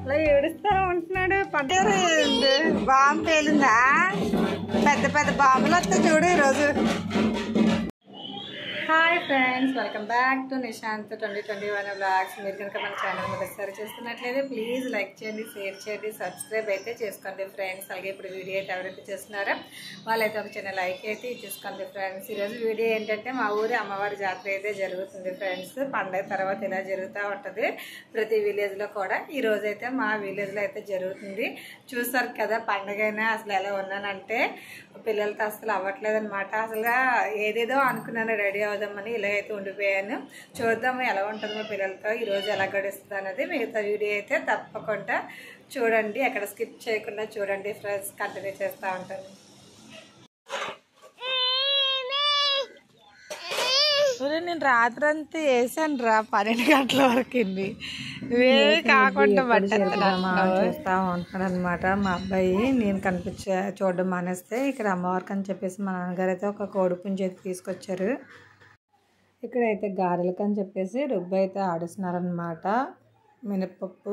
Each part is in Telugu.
అలా ఏడుస్తా ఉంటున్నాడు పంట బాంబు పేలిందా పెద్ద పెద్ద బాంబులు వస్తాయి చూడు ఈరోజు hi friends welcome back to Nishant twenty twenty one blogs మీరు కనుక మన ఛానల్ మొదటిసారి చూస్తున్నట్లయితే ప్లీజ్ లైక్ చేయండి షేర్ చేయండి సబ్స్క్రైబ్ అయితే చేసుకోండి ఫ్రెండ్స్ అలాగే ఇప్పుడు వీడియో అయితే ఎవరైతే చేస్తున్నారో వాళ్ళైతే ఒక చిన్న లైక్ అయితే ఇచ్చేసుకోండి ఫ్రెండ్స్ ఈరోజు వీడియో ఏంటంటే మా ఊరి అమ్మవారి జాతర అయితే జరుగుతుంది ఫ్రెండ్స్ పండగ తర్వాత ఇలా జరుగుతూ ఉంటుంది ప్రతి విలేజ్లో కూడా ఈ రోజు అయితే మా విలేజ్లో అయితే జరుగుతుంది చూసారు కదా పండగ అయినా అసలు ఎలా ఉన్నానంటే పిల్లలతో అసలు అవ్వట్లేదు అనమాట అసలు ఏదేదో అనుకున్నాను రెడీ అవుదామని ఇలా అయితే ఉండిపోయాను చూద్దాము ఎలా ఉంటుందో పిల్లలతో ఈరోజు ఎలా గడుస్తుంది అనేది మిగతా వీడియో అయితే తప్పకుండా చూడండి అక్కడ స్కిప్ చేయకుండా చూడండి ఫ్రెండ్స్ కంటిన్యూ చేస్తూ ఉంటాను నేను రాత్రి అంతా వేసాను రా పన్నెండు గంటల వరకు ఇవేవి కాకుండా చూస్తా ఉంటున్నాడు అనమాట మా అబ్బాయి నేను కనిపించే చూడడం మానేస్తే ఇక్కడ అమ్మవారికి అని చెప్పేసి మా నాన్నగారు అయితే ఒక కోడి పుంజి అయితే తీసుకొచ్చారు ఇక్కడ అయితే గారెలకు అని చెప్పేసి రుబ్బు అయితే ఆడిస్తున్నారనమాట మినప్పప్పు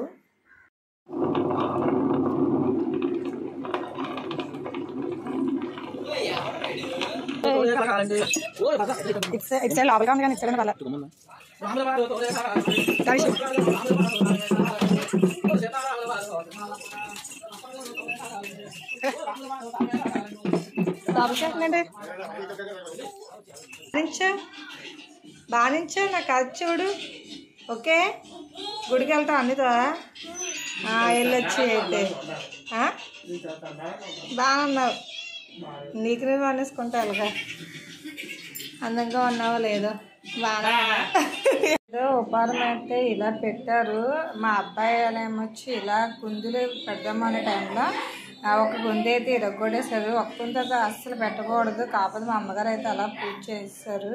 ఇట్స్ లోపలిగా ఉంది కానీ ఇచ్చాడు వాళ్ళ లోపలికి బానించా బానించా నాకు అది చూడు ఓకే గుడికి వెళ్తాం అన్నితో వెళ్ళొచ్చి అయితే ఆ? బాగున్నావు నీకు నువ్వు అనేసుకుంటా అలాగా అందంగా ఉన్నావో లేదో బాగా ఏదో ఉపాధి అయితే ఇలా పెట్టారు మా అబ్బాయి ఏమొచ్చి ఇలా గుంజులు పెడదాం అనే టైంలో ఆ ఒక గుండె అయితే ఇరగొడేశారు ఒక్క గుంత అయితే అస్సలు పెట్టకూడదు కాకపోతే మా అమ్మగారు అయితే అలా పూజ చేస్తారు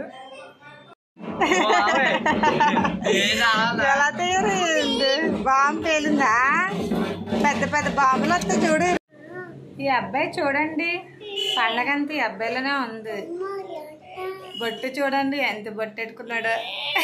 ఎలా తయారైంది బాంబు పేలిందా పెద్ద పెద్ద బాంబులు వస్తాయి చూడు ఈ అబ్బాయి చూడండి పండగంతా ఈ అబ్బాయిలోనే ఉంది బొట్టు చూడండి ఎంత బొట్టు పెట్టుకున్నాడో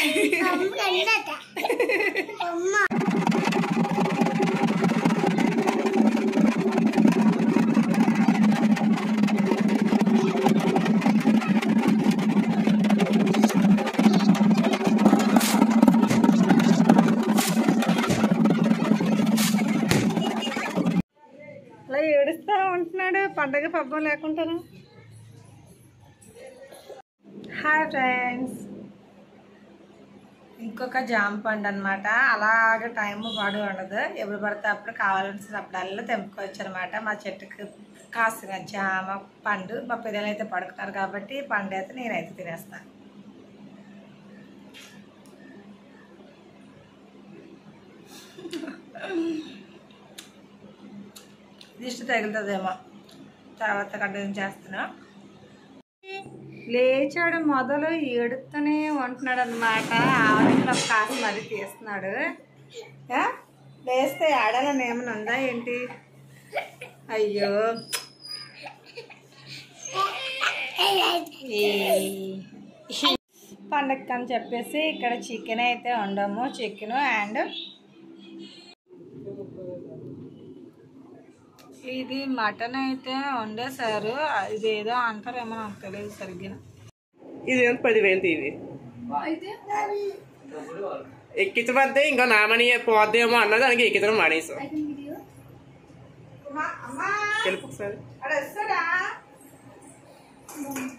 అలా ఏడుస్తా ఉంటున్నాడు పండగ పబ్బం లేకుండా హాయ్ ఫ్రెండ్స్ ఇంకొక జామ పండు అనమాట అలాగ టైం పాడు ఉండదు ఎప్పుడు పడితే అప్పుడు కావాల్సినప్పుడల్లా తెంపుకోవచ్చు అనమాట మా చెట్టుకి కాసిన జామ పండు మా పిల్లలు అయితే పడుకున్నారు కాబట్టి ఈ పండు అయితే నేనైతే తినేస్తాను దిష్టి తగులుతుందేమో తర్వాత కంటిన్యూ చేస్తున్నా లేచాడు మొదలు ఏడుతూనే ఉంటున్నాడు అనమాట ఆవిడలో కాసి మరీ తీస్తున్నాడు ఆ? లేస్తే ఆడాలని ఏమైనా ఉందా ఏంటి అయ్యో పండగ అని చెప్పేసి ఇక్కడ చికెన్ అయితే వండాము చికెన్ అండ్ ఇది మటన్ అయితే వండేశారు ఇది ఏదో అంటారేమో నాకు తెలియదు సరిగ్గా ఇది ఎంత పదివేలు ఇది ఎక్కించబడితే ఇంకా నామని పోద్దేమో అన్నది దానికి ఎక్కించడం మానేసాం తెలుపు ఒకసారి అక్కడ వస్తాడా